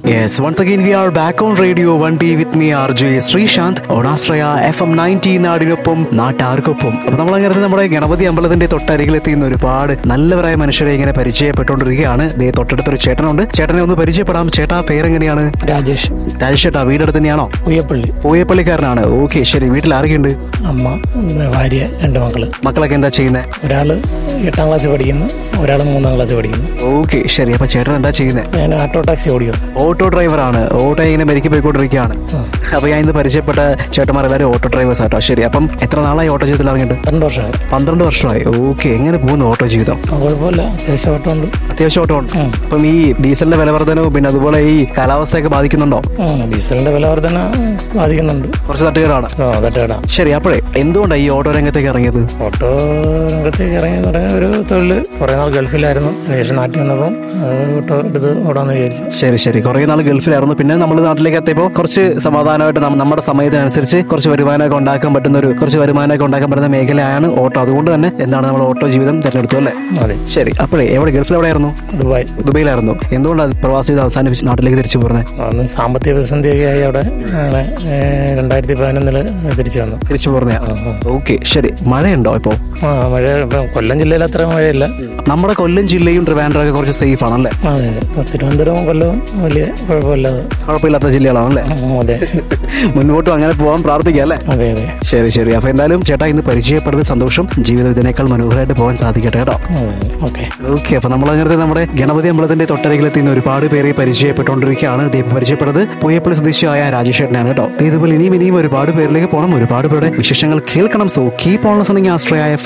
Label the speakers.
Speaker 1: Yes, once again we are back on Radio 1D with me RJ Sreesanth ഓണാശ്രയ F M ninety നാടിനൊപ്പം നാട്ടാർക്കൊപ്പം അപ്പൊ നമ്മൾ അങ്ങനെ നമ്മുടെ ഗണപതി അമ്പലത്തിന്റെ തൊട്ടരികിലെത്തി ഇന്ന് ഒരുപാട് നല്ലവരായ മനുഷ്യരെ ഇങ്ങനെ പരിചയപ്പെട്ടുകൊണ്ടിരിക്കുകയാണ് ദേ തൊട്ടടുത്തൊരു ചേട്ടനുണ്ട് ചേട്ടനെ ഒന്ന് പരിചയപ്പെടാം ചേട്ടാ പേരെങ്ങനെയാണ്
Speaker 2: രാജേഷ്
Speaker 1: രാജേഷ് ചേട്ടാ വീടടുത്ത് തന്നെയാണോ
Speaker 2: ഉയ്യപ്പള്ളി
Speaker 1: പൂയപ്പള്ളിക്കാരനാണ് ഓക്കെ ശരി വീട്ടിൽ ആരൊക്കെയുണ്ട്
Speaker 2: അമ്മ ഭാര്യ രണ്ട് മക്കള്
Speaker 1: മക്കളൊക്കെ എന്താ ചെയ്യുന്നത്
Speaker 2: ഒരാള് എട്ടാം ക്ലാസ്സിൽ പഠിക്കുന്നു ഒരാൾ മൂന്നാം ക്ലാസ്സിൽ പഠിക്കുന്നു
Speaker 1: ഓക്കെ ശരി അപ്പൊ ചേട്ടൻ എന്താ ചെയ്യുന്നത്
Speaker 2: ഞാൻ ഓട്ടോ ടാക്സി ഓടിക്കും
Speaker 1: ഓട്ടോ ഡ്രൈവറാണ് ഓട്ടോ ഇങ്ങനെ മെരുക്കി പോയിക്കൊണ്ടിരിക്കുകയാണ് അപ്പൊ ഞാൻ ഇന്ന് പരിചയപ്പെട്ട ചേട്ടന്മാർ എല്ലാവരും ഓട്ടോ ഡ്രൈവേഴ്സ് ആട്ടോ ശരി അപ്പം എത്ര നാളായി ഓട്ടോ ജീവിതത്തിൽ ഇറങ്ങിയിട്ട്
Speaker 2: രണ്ട് വർഷമായി
Speaker 1: പന്ത്രണ്ട് വർഷമായി ഓക്കെ എങ്ങനെ പോകുന്നു ഓട്ടോ ജീവിതം
Speaker 2: ആ, കുഴപ്പമില്ല അത്യാവശ്യം ഓട്ടോ ഉണ്ട്
Speaker 1: അത്യാവശ്യം ഓട്ടോ ഉണ്ട്
Speaker 2: ഉം.
Speaker 1: അപ്പം ഈ ഡീസലിന്റെ വില വർധനവും പിന്നെ അതുപോലെ ഈ കാലാവസ്ഥയൊക്കെ ബാധിക്കുന്നുണ്ടോ
Speaker 2: ആ, ഡീസലിന്റെ വില വർധന ബാധിക്കുന്നുണ്ട്
Speaker 1: കുറച്ച് തട്ടുകേടാണ്
Speaker 2: ആ തട്ടേടാ
Speaker 1: ശരി അപ്പോഴേ എന്തുകൊണ്ടാണ് ഈ ഓട്ടോ രംഗത്തേക്ക് ഇറങ്ങിയത്
Speaker 2: ഓട്ടോ രംഗത്തേക്ക് ഇറങ്ങി തുടങ്ങിയ ഒരു തൊഴിൽ കുറേ നാൾ ഗൾഫിലായിരുന്നു അതിനുശേഷം നാട്ടിൽ വന്നപ്പോൾ ഓട്ടോ എടുത്ത് ഓടാന്ന് വിചാരിച്ചു
Speaker 1: ശരി ശരി കുറെ നാൾ ഗൾഫിലായിരുന്നു പിന്നെ നമ്മൾ നാട്ടിലേക്ക് എത്തിയപ്പോൾ കുറച്ച് സമാധാനമായിട്ട് നമ്മ- നമ്മുടെ സമയത്തിനനുസരിച്ച് കുറച്ച് വരുമാനമൊക്കെ ഉണ്ടാക്കാൻ പറ്റുന്ന ഒരു കുറച്ച് വരുമാനമൊക്കെ ഉണ്ടാക്കാൻ പറ്റുന്ന മേഖലയാണ് ഓട്ടോ അതുകൊണ്ട് തന്നെ എന്താണ് നമ്മൾ ഓട്ടോ ജീവിതം തിരഞ്ഞെടുത്തു അല്ലേ
Speaker 2: അതെ
Speaker 1: ശരി അപ്പോഴേ എവിടെ ഗൾഫിൽ എവിടെയായിരുന്നു
Speaker 2: ദുബായ്
Speaker 1: ദുബൈയിലായിരുന്നു എന്തുകൊണ്ടാണ് പ്രവാസി ജീവിതം അവസാനിപ്പിച്ച് നാട്ടിലേക്ക് തിരിച്ചു പോരുന്നത്
Speaker 2: അന്ന് സാമ്പത്തിക പ്രതിസന്ധിയൊക്കെ ആയി അവിടെ അങ്ങനെ രണ്ടായിരത്തി പതിനൊന്നില് തിരിച്ചു വന്നു
Speaker 1: തിരിച്ചു പോരുന്ന ഓക്കെ ശരി മഴയുണ്ടോ ഇപ്പോൾ
Speaker 2: ആ മഴ ഇപ്പം കൊല്ലം ജില്ലയിൽ അത്ര മഴയില്ല
Speaker 1: നമ്മുടെ കൊല്ലം ജില്ലയും ട്രിവാൻഡ്രം ഒക്കെ കുറച്ച് സേഫ് ആണല്ലേ
Speaker 2: അതെ അതെ തിരുവനന്തപുരവും കൊല്ലവും വലിയ കുഴപ്പമില്ലാതെ
Speaker 1: കുഴപ്പമില്ലാത്ത ജില്ലകളാണല്ലേ
Speaker 2: ആ, അതെ
Speaker 1: മുൻപോട്ടും അങ്ങനെ പോകാൻ പ്രാർത്ഥിക്കാം അല്ലേ
Speaker 2: അതെ അതെ
Speaker 1: ശരി ശരി അപ്പൊ എന്തായാലും ചേട്ടാ ഇന്ന് പരിചയപ്പെടുന്നത് സന്തോഷം ജീവിതം ഇതിനേക്കാൾ മനോഹരമായിട്ട് പോകാൻ സാധിക്കട്ടെ കേട്ടോ
Speaker 2: ഓക്കെ
Speaker 1: ഓക്കെ അപ്പൊ നമ്മൾ അങ്ങനത്തെ നമ്മുടെ ഗണപതി അമ്പലത്തിന്റെ തൊട്ടരികിലെത്തി ഇന്ന് ഒരുപാട് പേരെ പരിചയപ്പെട്ടുകൊണ്ടിരിക്കുകയാണ് ദീപ് പരിചയപ്പെടുന്നത് പൂയപ്പള്ളി സ്വദേശിയായ രാജേഷ് ചേട്ടനാണ് കേട്ടോ ദേ ഇതുപോലെ ഇനിയും ഇനിയും ഒരുപാട് പേരിലേക്ക് പോകണം ഒരുപാട് പേരുടെ വിശേഷങ്ങൾ കേൾക്കണം so keep on listening Aashraya F